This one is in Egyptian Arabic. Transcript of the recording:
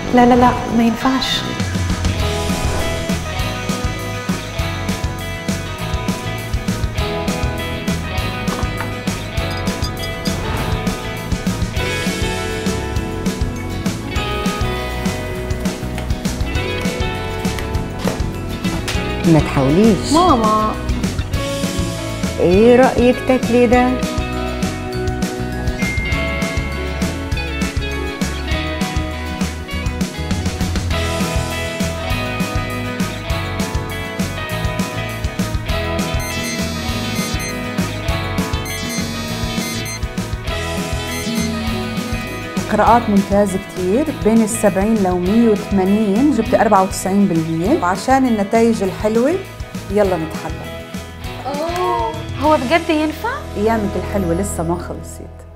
لا لا لا ما ينفعش ما تحاوليش ماما ايه رأيك تاكلي ده؟ قراءات ممتازة كتير بين ال 70 لو 180 جبت 94% وعشان النتائج الحلوة يلا نتحلى هو بجد ينفع أيامك الحلوة لسه ما خلصت